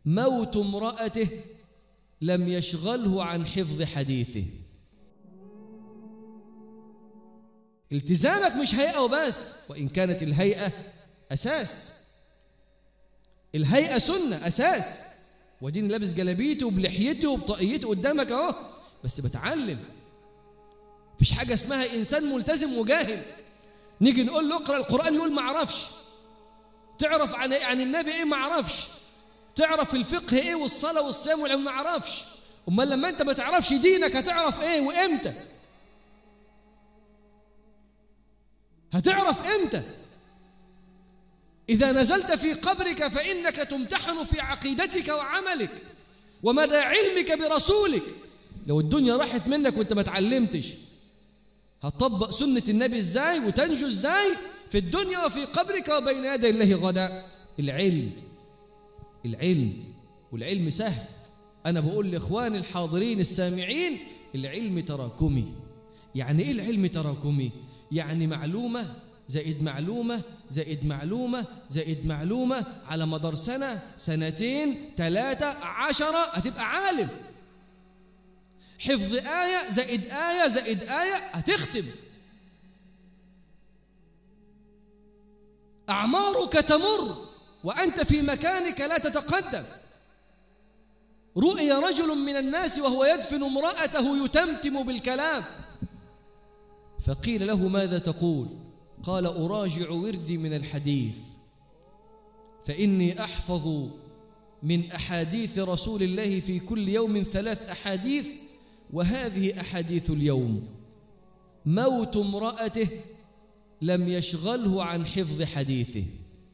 موت امرأته لم يشغله عن حفظ حديثه التزامك مش هيئة وبس وإن كانت الهيئة أساس الهيئة سنة أساس ودين لابس جلابيته وبلحيته وبطاقيته قدامك أهو بس بتعلم مفيش حاجة اسمها إنسان ملتزم وجاهل نيجي نقول له اقرأ القرآن يقول ما اعرفش تعرف عن عن النبي ايه ما اعرفش تعرف الفقه ايه والصلاة والصيام والعلم ما اعرفش امال لما انت ما تعرفش دينك هتعرف ايه وامتى هتعرف امتى إذا نزلت في قبرك فإنك تمتحن في عقيدتك وعملك ومدى علمك برسولك لو الدنيا راحت منك وانت ما تعلمتش هتطبق سنة النبي ازاي وتنجو ازاي في الدنيا وفي قبرك وبين يدي الله غدا العلم العلم والعلم سهل أنا بقول لإخواني الحاضرين السامعين العلم تراكمي يعني إيه العلم تراكمي؟ يعني معلومة زائد معلومة زائد معلومة زائد معلومة على مدار سنة سنتين ثلاثة عشرة هتبقى عالم حفظ آية زائد آية زائد آية هتختم أعمارك تمر وأنت في مكانك لا تتقدم رؤي رجل من الناس وهو يدفن امرأته يتمتم بالكلام فقيل له ماذا تقول قال أراجع وردي من الحديث فإني أحفظ من أحاديث رسول الله في كل يوم ثلاث أحاديث وهذه أحاديث اليوم موت امرأته لم يشغله عن حفظ حديثه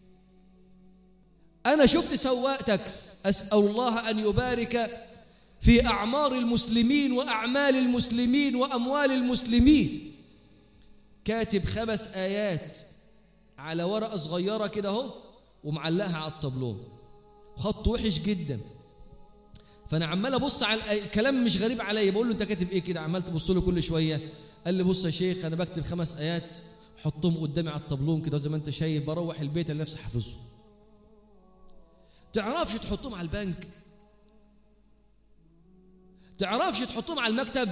أنا شفت سواق تاكس أسأل الله أن يبارك في أعمار المسلمين وأعمال المسلمين وأموال المسلمين كاتب خمس آيات على ورقة صغيرة كده أهو ومعلقها على الطابلون خط وحش جدا فأنا عمال أبص على الكلام مش غريب عليا بقول له أنت كاتب إيه كده عمال تبص له كل شوية قال لي بص يا شيخ أنا بكتب خمس آيات حطهم قدامي على الطابلون كده زي ما أنت شايف بروح البيت اللي نفسي حافظه تعرفش تحطهم على البنك تعرفش تحطهم على المكتب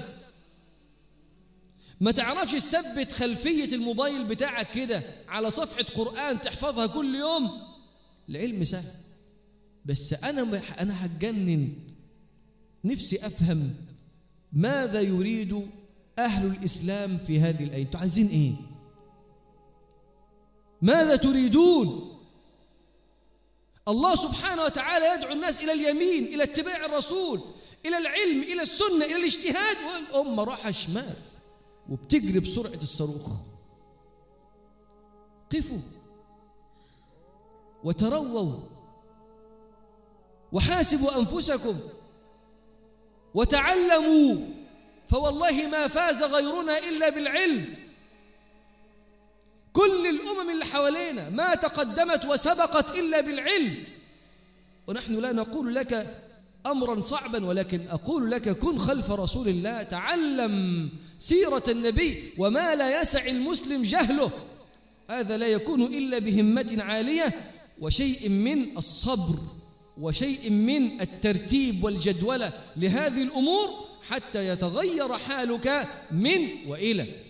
ما تعرفش تثبت خلفية الموبايل بتاعك كده على صفحة قرآن تحفظها كل يوم العلم سهل بس أنا أنا هتجنن نفسي أفهم ماذا يريد أهل الإسلام في هذه الآية أنتوا عايزين إيه ماذا تريدون الله سبحانه وتعالى يدعو الناس إلى اليمين إلى اتباع الرسول إلى العلم إلى السنة إلى الاجتهاد والأمة راحة شمال وبتجري بسرعة الصاروخ قفوا وترووا وحاسبوا أنفسكم وتعلموا فوالله ما فاز غيرنا إلا بالعلم كل الأمم اللي حوالينا ما تقدمت وسبقت إلا بالعلم ونحن لا نقول لك أمرا صعبا ولكن أقول لك كن خلف رسول الله تعلم سيرة النبي وما لا يسع المسلم جهله هذا لا يكون إلا بهمة عالية وشيء من الصبر وشيء من الترتيب والجدولة لهذه الأمور حتى يتغير حالك من وإلى